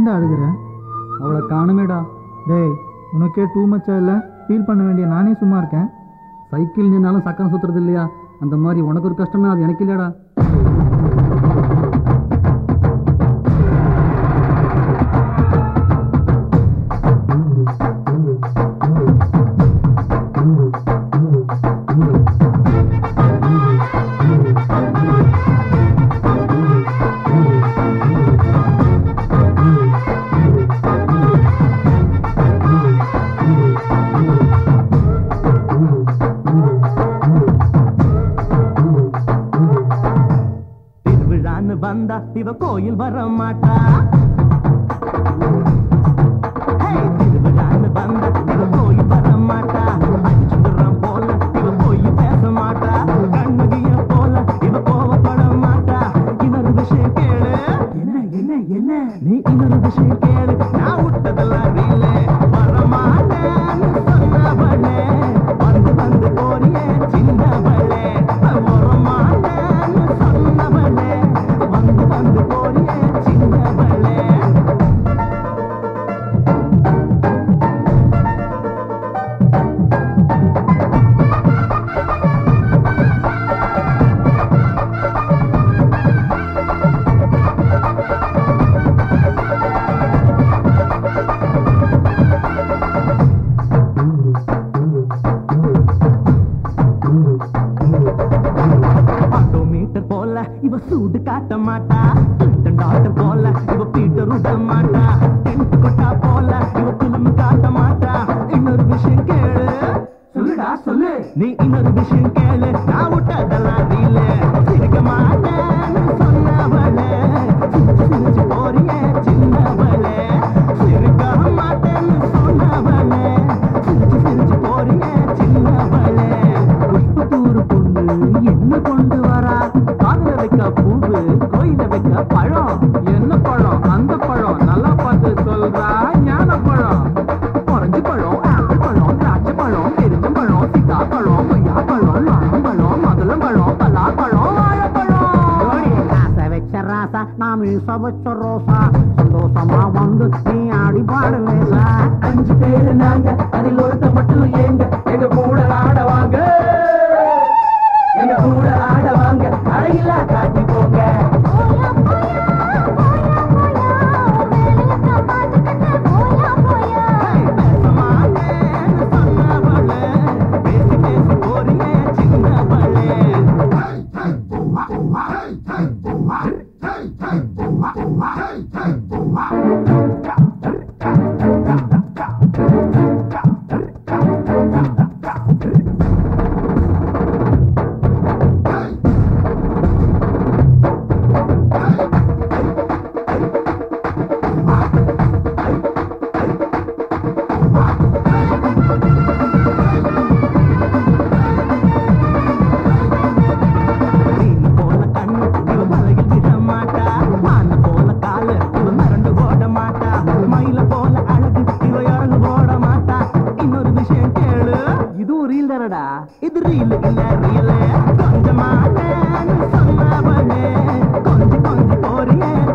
ஏன்டா அழுகுற அவளை காணுமேடா டேய் உனக்கே டூ மச்சா இல்லை ஃபீல் பண்ண வேண்டிய நானே சும்மா இருக்கேன் சைக்கிள் நின்னாலும் சக்கரம் சுத்துறது இல்லையா அந்த மாதிரி உனக்கு ஒரு கஷ்டமே அது எனக்கு இல்லையாடா திருவிழான்னு வந்தா இவ கோயில் வர மாட்டா ஹே, திருவிழான்னு வந்தா இவ கோயில் வர மாட்டா அஞ்சுரம் போல இவ போய் பேச மாட்டா கண்ணகிய போல இவ கோவப்பட மாட்டா இன்னொரு விஷயம் கேளு என்ன என்ன என்ன நீ இன்னொரு விஷயம் கேளு நான் விட்டதெல்லாம் ரீல வர மாட்டேன்னு சொன்னவளே வந்து வந்து போறியே சின்னவளே வர மாட்டேன்னு சொன்னவளே வந்து வந்து போறியே சின்னவளே ஆட்டோமீட்டர் போல இவ சூடு காட்ட மாட்டா லிண்டன் டாக்டர் போல இவ பீட்டர் விட மாட்டா டென்ட் கொட்டா போல இவ பிலிம் காட்ட மாட்டா இன்னொரு விஷயம் கேளு சொல்லுடா சொல்லு நீ இன்னொரு விஷயம் கேளு நான் விட்டதெல்லாம் ரீல சிரிக்க மாட்டேன்னு சொன்னவளே சிரிச்சு சிரிச்சு போறியே சின்னவளே சிரிக்க மாட்டேன்னு சொன்னவளே சிரிச்சு சிரிச்சு போறியே சின்னவளே புஷ்பத்தூர் பொண்ணு என்ன கொண்டு வரா காதுல வைக்க பூவு கோயில வைக்க பழம் என்ன பழம் அந்த பழம் நல்லா பார்த்து சொல்றா ஞான பழம் ஆரஞ்சு பழம் ஆப்பிள் பழம் திராட்சை பழம் பெருந்தம்பழம் சீதா பழம் கொய்யா பழம் மாம்பழம் மதுளம் பழம் பலா பழம் வாழைப்பழம் ஆசை வச்ச ராசா நாம் ஈச வச்ச ரோசா சந்தோஷமா வந்து நீ ஆடி பாடலேசா அஞ்சு பேரு நாங்க அதில் ஒருத்த மட்டும் ஏங்க எங்க கூட ஆடவாங்க எங்க கூட ஆடவாங்க அழகில்லா காட்டி போங்க பேச மாட்டேன்னு சொன்னவளே பேசி பேசி போறியே சின்னவளே மீன் போல கண்ணு இவ மலையில் விழ மாட்டா மான போல காலு இவ மறந்து ஓட மாட்டா மயில போல அழகு இவ இறங்கு ஓட மாட்டா இன்னொரு விஷயம் கேளு இதுவும் ரீல் தானடா இது ரீல் இல்ல ரியல் கொஞ்சம் மாட்டேன்னு சொன்னவளே கொஞ்சம் கொஞ்சம் போறியே